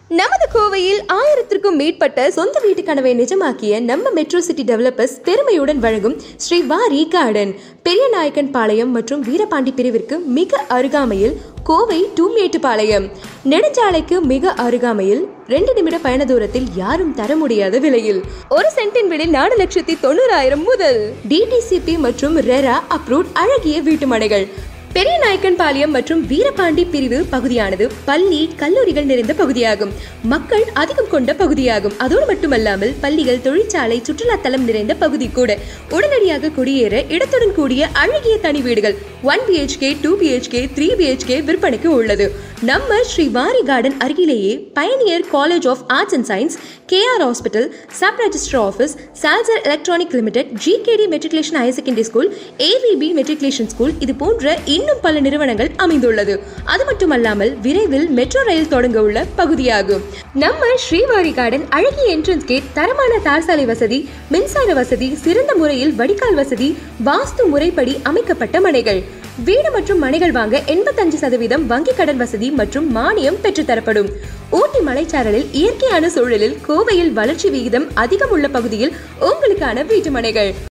நமது கோவையில் ஆயிரத்திற்கும் மேற்பட்ட சொந்த வீட்டு கனவை நிஜமாக்கிய நம்ம மெட்ரோ சிட்டி டெவலப்பர்ஸ் பெருமையுடன் வழங்கும் ஸ்ரீ வாரி கார்டன் பெரிய நாயக்கன் பாளையம் மற்றும் வீரபாண்டி பிரிவிற்கு மிக அருகாமையில் கோவை டூ மேட்டுப்பாளையம் நெடுஞ்சாலைக்கு மிக அருகாமையில் ரெண்டு நிமிட பயண தூரத்தில் யாரும் தர முடியாத விலையில் ஒரு சென்டின் விலை நாலு லட்சத்தி தொண்ணூறாயிரம் முதல் டிடிசிபி மற்றும் ரெரா அப்ரூவ்ட் அழகிய வீட்டு மனைகள் பெரிய நாயக்கன் பாளையம் மற்றும் வீரபாண்டி பிரிவு பகுதியானது பள்ளி கல்லூரிகள் நிறைந்த பகுதியாகும் மக்கள் அதிகம் கொண்ட பகுதியாகும் அதோடு மட்டுமல்லாமல் பள்ளிகள் தொழிற்சாலை சுற்றுலா தலம் நிறைந்த பகுதி கூட உடனடியாக குடியேற இடத்துடன் கூடிய அழகிய தனி வீடுகள் one BHK two BHK three BHK விற்பனைக்கு உள்ளது நம்ம ஸ்ரீ வாரி கார்டன் அருகிலேயே Pioneer college of arts and science KR hospital sub register office Salzer electronic limited GKD matriculation higher secondary school AVP matriculation school இது போன்ற இன்னும் பல நிறுவனங்கள் அமைந்துள்ளது அது மட்டுமல்லாமல் விரைவில் மெட்ரோ ரயில் தொடங்க உள்ள பகுதியாகும் நம்ம ஸ்ரீவாரி கார்டன் அழகிய என்ட்ரன்ஸ் கேட் தரமான தார் சாலை வசதி மின்சார வசதி சிறந்த முறையில் வடிகால் வசதி வாஸ்து முறைப்படி அமைக்கப்பட்ட மனைகள் வீடு மற்றும் மனைகள் வாங்க எண்பத்தஞ்சு சதவீதம் வங்கி கடன் வசதி மற்றும் மானியம் பெற்றுத்தரப்படும் ஊட்டி மலைச்சாரலில் இயற்கையான சூழலில் கோவையில் வளர்ச்சி விகிதம் அதிகம் உள்ள பகுதியில் உங்களுக்கான வீட்டு மனைகள்